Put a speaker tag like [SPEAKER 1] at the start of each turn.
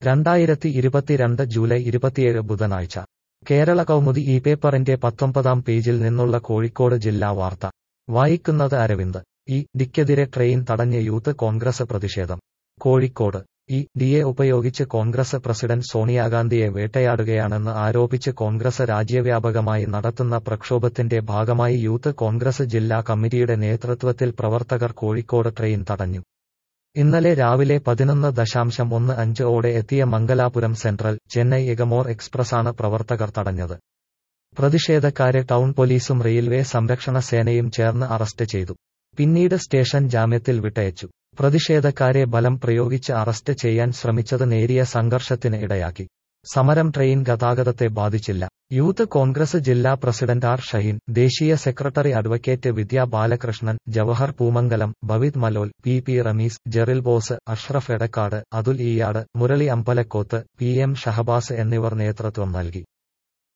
[SPEAKER 1] രണ്ടായിരത്തി ഇരുപത്തിരണ്ട് ജൂലൈ ഇരുപത്തിയേഴ് ബുധനാഴ്ച കേരള കൗമുദി ഈ പേപ്പറിന്റെ പത്തൊമ്പതാം പേജിൽ നിന്നുള്ള കോഴിക്കോട് ജില്ലാ വാർത്ത വായിക്കുന്നത് അരവിന്ദ് ഈ ഡിക്കെതിരെ ട്രെയിൻ തടഞ്ഞ് യൂത്ത് കോൺഗ്രസ് പ്രതിഷേധം കോഴിക്കോട് ഈ ഡിയെ ഉപയോഗിച്ച് കോൺഗ്രസ് പ്രസിഡന്റ് സോണിയാഗാന്ധിയെ വേട്ടയാടുകയാണെന്ന് ആരോപിച്ച് കോൺഗ്രസ് രാജ്യവ്യാപകമായി നടത്തുന്ന പ്രക്ഷോഭത്തിന്റെ ഭാഗമായി യൂത്ത് കോൺഗ്രസ് ജില്ലാ കമ്മിറ്റിയുടെ നേതൃത്വത്തിൽ പ്രവർത്തകർ കോഴിക്കോട് ട്രെയിൻ തടഞ്ഞു ഇന്നലെ രാവിലെ പതിനൊന്ന് ദശാംശം ഒന്ന് അഞ്ച് ഓടെ എത്തിയ മംഗലാപുരം സെൻട്രൽ ചെന്നൈ എഗമോർ എക്സ്പ്രസാണ് പ്രവർത്തകർ തടഞ്ഞത് പ്രതിഷേധക്കാരെ ടൗൺ പോലീസും റെയിൽവേ സംരക്ഷണ സേനയും ചേർന്ന് അറസ്റ്റ് ചെയ്തു പിന്നീട് സ്റ്റേഷൻ ജാമ്യത്തിൽ വിട്ടയച്ചു പ്രതിഷേധക്കാരെ ബലം പ്രയോഗിച്ച് അറസ്റ്റ് ചെയ്യാൻ ശ്രമിച്ചത് നേരിയ സംഘർഷത്തിന് ഇടയാക്കി സമരം ട്രെയിൻ ഗതാഗതത്തെ ബാധിച്ചില്ല യൂത്ത് കോൺഗ്രസ് ജില്ലാ പ്രസിഡന്റ് ആർ ഷഹീൻ ദേശീയ secretary advocate Vidya Balakrishnan Jawahar Poomangalam Bhavith Malol P P Rameez Jeril Bose Ashraf Edakkad Athul Eeyad Murali Ambalakoth P M Shahabas എന്നിവർ നേതൃത്വം നൽകി